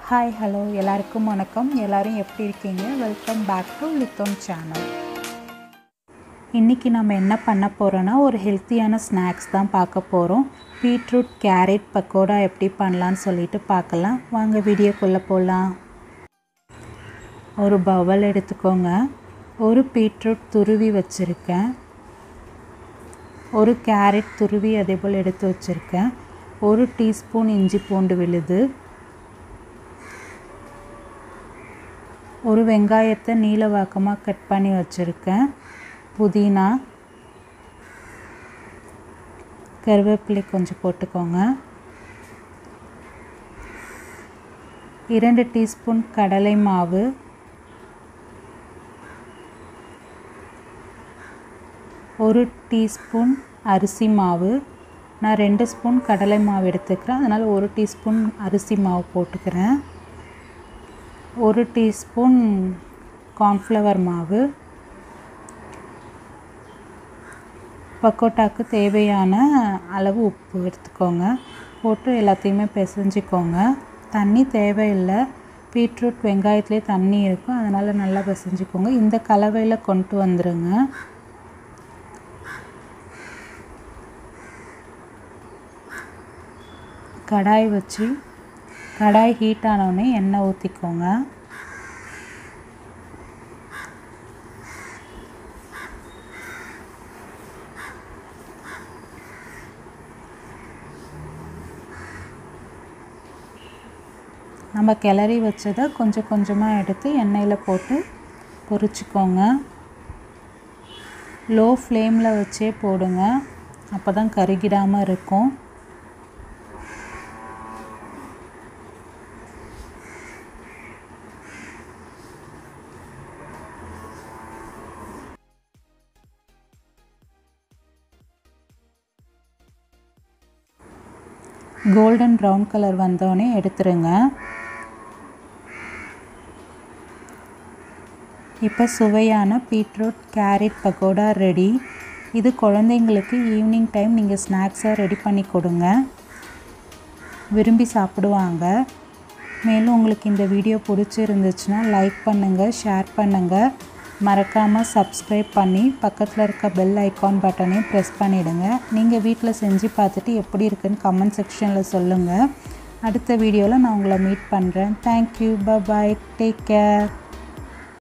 hi hello எல்லாருக்கும் வணக்கம் எல்லாரும் எப்படி இருக்கீங்க welcome back to Lithon channel இன்றைக்கி நம்ம என்ன பண்ண போகிறோன்னா ஒரு ஹெல்த்தியான ஸ்நாக்ஸ் தான் பார்க்க போகிறோம் பீட்ரூட் கேரட் பக்கோடா எப்படி பண்ணலான்னு சொல்லிட்டு பார்க்கலாம் வாங்க வீடியோக்குள்ளே போகலாம் ஒரு பவல் எடுத்துக்கோங்க ஒரு பீட்ரூட் துருவி வச்சுருக்கேன் ஒரு கேரட் துருவி அதே போல் எடுத்து வச்சுருக்கேன் ஒரு டீஸ்பூன் இஞ்சி பூண்டு விழுது ஒரு வெங்காயத்தை நீல வாக்கமாக கட் பண்ணி வச்சுருக்கேன் புதினா கருவேப்பிலை கொஞ்சம் போட்டுக்கோங்க இரண்டு டீஸ்பூன் கடலை மாவு ஒரு டீஸ்பூன் அரிசி மாவு நான் ரெண்டு ஸ்பூன் கடலை மாவு எடுத்துக்கிறேன் அதனால் ஒரு டீஸ்பூன் அரிசி மாவு போட்டுக்கிறேன் ஒரு டீஸ்பூன் கார்ன்ஃப்ளவர் மாவு பக்கோட்டாக்கு தேவையான அளவு உப்பு எடுத்துக்கோங்க போட்டு எல்லாத்தையுமே பிசைஞ்சிக்கோங்க தண்ணி தேவையில்லை பீட்ரூட் வெங்காயத்துலேயே தண்ணி இருக்கும் அதனால் நல்லா பிசைஞ்சிக்கோங்க இந்த கலவையில் கொண்டு வந்துடுங்க கடாய் வச்சு கடாய் ஹீட் ஆனவுடனே எண்ணெய் ஊற்றிக்கோங்க நம்ம கிளறி வச்சதை கொஞ்சம் கொஞ்சமாக எடுத்து எண்ணெயில் போட்டு பொரிச்சிக்கோங்க லோ ஃப்ளேமில் வச்சே போடுங்க அப்போ தான் கருகிடாமல் இருக்கும் கோல்டன் ப்ரௌன் கலர் வந்தோடனே எடுத்துருங்க இப்போ சுவையான பீட்ரூட் கேரட் பக்கோடா ரெடி இது குழந்தைங்களுக்கு ஈவினிங் டைம் நீங்கள் ஸ்நாக்ஸாக ரெடி பண்ணி கொடுங்க விரும்பி சாப்பிடுவாங்க மேலும் உங்களுக்கு இந்த வீடியோ பிடிச்சிருந்துச்சுன்னா லைக் பண்ணுங்கள் ஷேர் பண்ணுங்கள் மறக்காமல் சப்ஸ்கிரைப் பண்ணி பக்கத்தில் இருக்க பெல் ஐக்கான் பட்டனையும் ப்ரெஸ் பண்ணிவிடுங்க நீங்கள் வீட்டில் செஞ்சு பார்த்துட்டு எப்படி இருக்குன்னு கமெண்ட் செக்ஷனில் சொல்லுங்கள் அடுத்த வீடியோவில் நான் உங்களை மீட் பண்ணுறேன் தேங்க்யூ பாய் டேக் கேர்